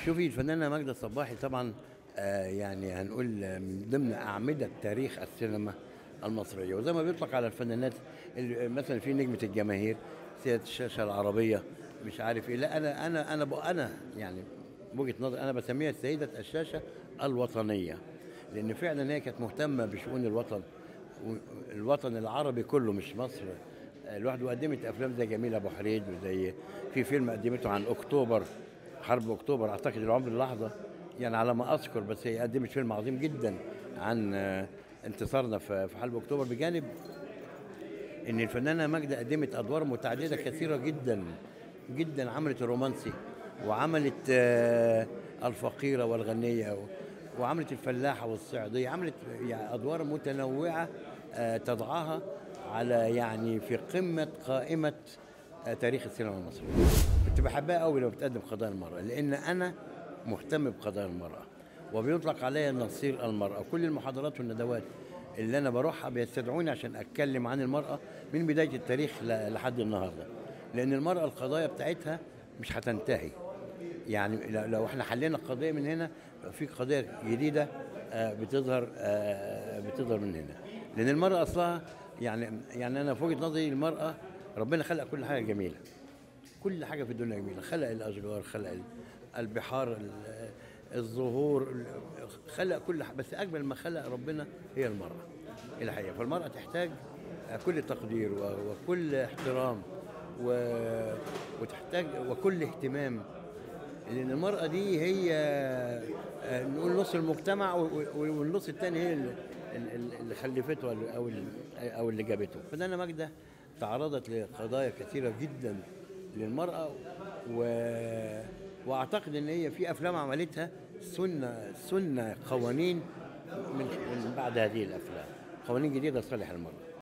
شوفي الفنانة ماجدة الصباحي طبعا آه، يعني هنقول آه، من ضمن أعمدة تاريخ السينما المصرية وزي ما بيطلق على الفنانات اللي- مثلا في نجمة الجماهير سيادة الشاشة العربية مش عارف ايه لا انا انا انا ب- انا يعني وجهة نظري انا بسميها سيدة الشاشة الوطنية لان فعلا هي كانت مهتمة بشؤون الوطن الوطن العربي كله مش مصر الواحد وقدمت افلام زي جميل ابو حريد وزي في فيلم قدمته عن اكتوبر حرب اكتوبر اعتقد العمر اللحظه يعني على ما اذكر بس هي قدمت فيلم عظيم جدا عن آه، انتصارنا في في حرب اكتوبر بجانب ان الفنانه ماجده قدمت ادوار متعدده كثيره جدا جدا عملت الرومانسي وعملت آه، الفقيره والغنيه و- وعملت الفلاحه والصعيديه عملت يعني ادوار متنوعه آه، تضعها على يعني في قمه قائمه آه، تاريخ السينما المصريه كنت بحبها قوي لما بتقدم قضايا المراه لان انا مهتم بقضايا المراه وبيطلق عليا نصير المراه كل المحاضرات والندوات اللي انا بروحها بيستدعوني عشان اتكلم عن المراه من بدايه التاريخ ل- لحد النهارده لان المراه القضايا بتاعتها مش هتنتهي يعني لو- لو احنا حلينا القضيه من هنا في قضيه جديده آه، بتظهر آه، بتظهر من هنا لان المراه اصلها يعني يعني انا في وجهه نظري المراه ربنا خلق كل حاجه جميله كل حاجه في الدنيا جميله خلق الاشجار خلق ال- البحار ال- الزهور ال- خلق كل حاجه بس اجمل ما خلق ربنا هي المراه الحقيقه فالمراه تحتاج كل تقدير و- وكل احترام و- وتحتاج وكل اهتمام لان المراه دي هي آه، نقول نص المجتمع و- و- والنص الثاني هي اللي, اللي خلفته او او اللي- او اللي جابته فنانه ماجده تعرضت لقضايا كثيره جدا للمراه و واعتقد ان هي في افلام عملتها سنه سنه قوانين من من بعد هذه الافلام قوانين جديده لصالح المراه